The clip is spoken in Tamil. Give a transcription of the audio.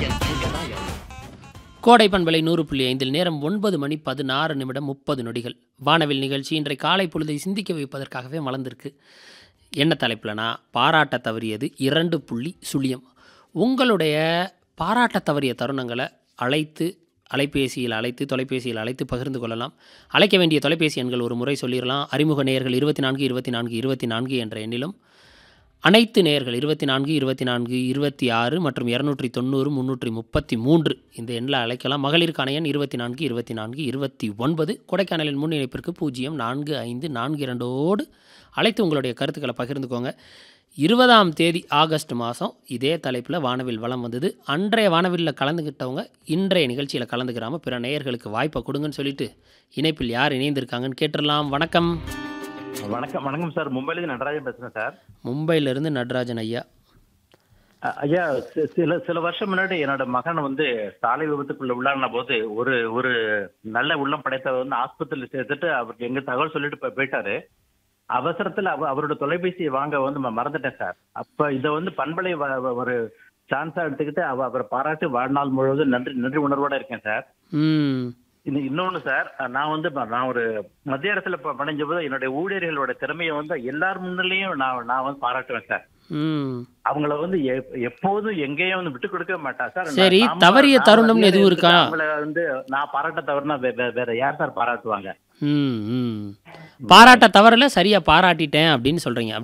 கோடை பண்பலை நூறு புள்ளி ஐந்தில் நேரம் ஒன்பது மணி பதினாறு நிமிடம் முப்பது நொடிகள் வானவில் நிகழ்ச்சி இன்றை காலை பொழுதை சிந்திக்க வைப்பதற்காகவே மலர்ந்திருக்கு என்ன தலைப்புலனா பாராட்ட தவறியது இரண்டு புள்ளி சுழியம் உங்களுடைய பாராட்ட தவறிய தருணங்களை அழைத்து அலைபேசியில் அழைத்து தொலைபேசியில் அழைத்து பகிர்ந்து கொள்ளலாம் அழைக்க வேண்டிய தொலைபேசி எண்கள் ஒரு முறை சொல்லிடலாம் அறிமுக நேயர்கள் இருபத்தி நான்கு இருபத்தி நான்கு இருபத்தி நான்கு என்ற எண்ணிலும் அனைத்து நேயர்கள் இருபத்தி நான்கு இருபத்தி நான்கு இருபத்தி ஆறு மற்றும் இரநூற்றி தொண்ணூறு முந்நூற்றி முப்பத்தி மூன்று இந்த எண்ணில் அழைக்கலாம் மகளிருக்கான எண் இருபத்தி நான்கு இருபத்தி நான்கு இருபத்தி ஒன்பது கொடைக்கானலின் முன் இணைப்பிற்கு பூஜ்ஜியம் நான்கு ஐந்து நான்கு இரண்டோடு அழைத்து உங்களுடைய கருத்துக்களை பகிர்ந்துக்கோங்க இருபதாம் தேதி ஆகஸ்ட் மாதம் இதே தலைப்பில் வானவில் வளம் வந்தது அன்றைய வானவில்ல கலந்துக்கிட்டவங்க இன்றைய நிகழ்ச்சியில் கலந்துக்கிறாம பிற நேயர்களுக்கு வாய்ப்பை கொடுங்கன்னு சொல்லிட்டு இணைப்பில் யார் இணைந்திருக்காங்கன்னு கேட்டுடலாம் வணக்கம் வணக்கம் வணக்கம் சார் மும்பைலேருந்து நடராஜன் பேசுறேன் சார் மும்பையிலிருந்து நடராஜன் ஐயா அ- ஐயா சி- சில சில வருஷம் முன்னாடி என்னோட மகன் வந்து சாலை விபத்துக்குள்ள உள்ளான போது ஒரு ஒரு நல்ல உள்ளம் படைத்தவர் வந்து ஆஸ்பத்திரியில் சேர்த்துட்டு அவருக்கு எங்க தகவல் சொல்லிட்டு போய்- போயிட்டாரு அவசரத்துல அவ அவரோட தொலைபேசியை வாங்க வந்து ம- மறந்துட்டேன் சார் அப்ப இதை வந்து பண்பலை வ- வ- ஒரு சான்ஸா எடுத்துக்கிட்டு அவ அவரை பாராட்டி வாழ்நாள் முழுவதும் நன்றி நன்றி உணர்வோட இருக்கேன் சார் ம் இன்னும் இன்னொன்னு சார் நான் வந்து ப- நான் ஒரு மத்திய அரசுல ப- பணிஞ்ச போது என்னுடைய ஊழியர்களோட திறமையை வந்து எல்லார் முன்னிலையும் நான் நான் வந்து பாராட்டுவேன் சார் ம் அவங்கள வந்து எப்- எப்போதும் எங்கேயும் வந்து விட்டு கொடுக்க மாட்டா சார் நான் சரி, நாம- தவறிய நாம தருணம்னு மரியாதை எதுவும் இருக்கா? கொடுத்து அவங்கள வந்து நான் பாராட்ட தவறுனா வே- வே- வேற யார் சார் பாராட்டுவாங்க ம் ம் பாராட்ட தவறல சரியா பாராட்டிட்டேன் அப்படின்னு சொல்றீங்க